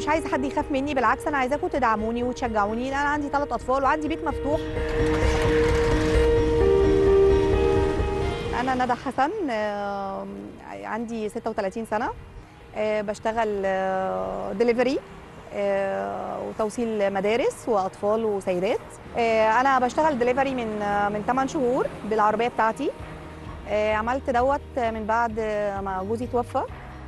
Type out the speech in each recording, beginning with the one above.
عايزه حد يخاف مني بالعكس انا عايزاكم تدعموني وتشجعوني لأن انا عندي ثلاث اطفال وعندي بيت مفتوح انا ندى حسن آه، عندي 36 سنه آه، بشتغل دليفري وتوصيل مدارس واطفال وسيدات آه، انا بشتغل دليفري من آه، من 8 شهور بالعربيه بتاعتي آه، عملت دوت من بعد ما جوزي توفى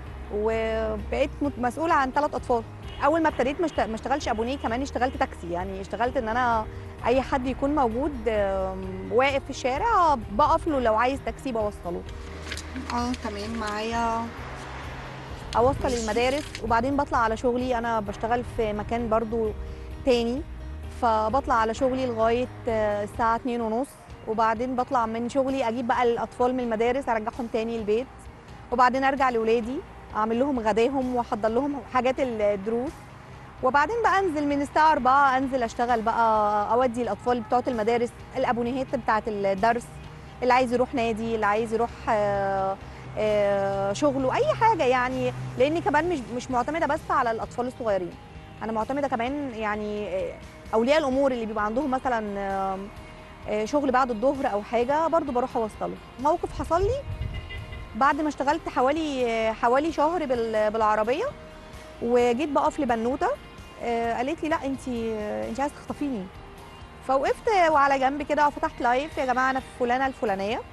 وبقيت مت- مسؤوله عن ثلاث اطفال اول ما ابتديت ما اشت- ما اشتغلش ابونيه كمان اشتغلت تاكسي يعني اشتغلت ان انا اي حد يكون موجود آم، واقف في الشارع بقف له لو عايز تاكسي بوصله اه تمام معايا اوصل المدارس وبعدين بطلع على شغلي انا بشتغل في مكان برضو تاني فبطلع على شغلي لغايه آه، الساعه 2 ونص وبعدين بطلع من شغلي اجيب بقى الاطفال من المدارس ارجعهم تاني البيت وبعدين ارجع لاولادي اعمل لهم غداهم واحضر لهم حاجات الدروس وبعدين بقى انزل من الساعه 4 انزل اشتغل بقى اودي الاطفال بتوعه المدارس الابونيهات بتاعه الدرس اللي عايز يروح نادي اللي عايز يروح آه، آه، شغله اي حاجه يعني لاني كمان مش مش معتمده بس على الاطفال الصغيرين انا معتمده كمان يعني آه، اولياء الامور اللي بيبقى عندهم مثلا آه، آه، شغل بعد الظهر او حاجه برضو بروح اوصله موقف حصل لي بعد ما اشتغلت حوالي آه، حوالي شهر بال- بالعربيه وجيت بقف لبنوته آه، قالت لي لا انت انت عايزه تخطفيني فوقفت وعلى جنب كده وفتحت لايف يا جماعه انا في فلانه الفلانيه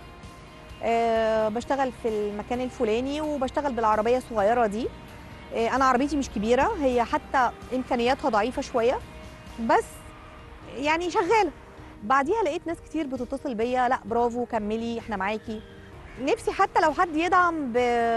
آه، بشتغل في المكان الفلاني وبشتغل بالعربيه الصغيره دي آه، انا عربيتي مش كبيره هي حتى امكانياتها ضعيفه شويه بس يعني شغاله بعديها لقيت ناس كتير بتتصل بيا لا برافو كملي احنا معاكي نفسي حتى لو حد يدعم ب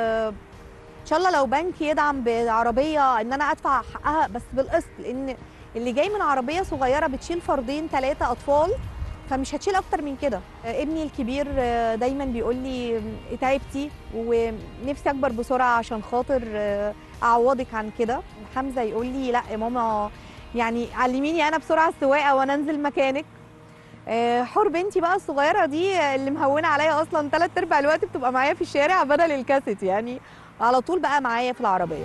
ان شاء الله لو بنك يدعم بعربيه ان انا ادفع حقها بس بالقسط لان اللي جاي من عربيه صغيره بتشيل فردين ثلاثه اطفال فمش هتشيل اكتر من كده آه، ابني الكبير آه، دايما بيقول لي تعبتي ونفسي اكبر بسرعه عشان خاطر آه، اعوضك عن كده حمزه يقول لي لا يا ماما يعني علميني انا بسرعه السواقه وانا انزل مكانك آه، حور بنتي بقى الصغيره دي آه، اللي مهونه عليا اصلا ثلاث ارباع الوقت بتبقى معايا في الشارع بدل الكاسيت يعني على طول بقى معايا في العربيه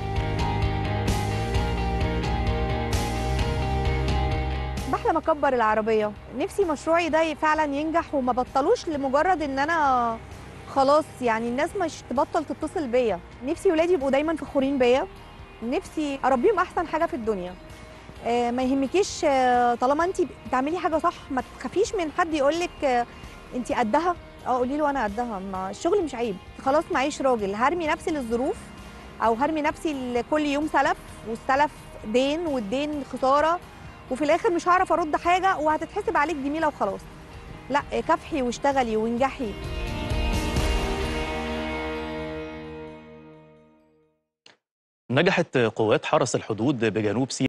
بحلم اكبر العربيه نفسي مشروعي ده فعلا ينجح وما بطلوش لمجرد ان انا خلاص يعني الناس مش تبطل تتصل بيا نفسي ولادي يبقوا دايما فخورين بيا نفسي اربيهم احسن حاجه في الدنيا آه، ما يهمكيش آه، طالما انت بتعملي حاجه صح ما تخافيش من حد يقول لك انت قدها اه قولي له انا قدها ما الشغل مش عيب خلاص معيش راجل هرمي نفسي للظروف او هرمي نفسي لكل يوم سلف والسلف دين والدين خساره وفي الاخر مش هعرف ارد حاجه وهتتحسب عليك جميله وخلاص لا كافحي واشتغلي وانجحي نجحت قوات حرس الحدود بجنوب سيناء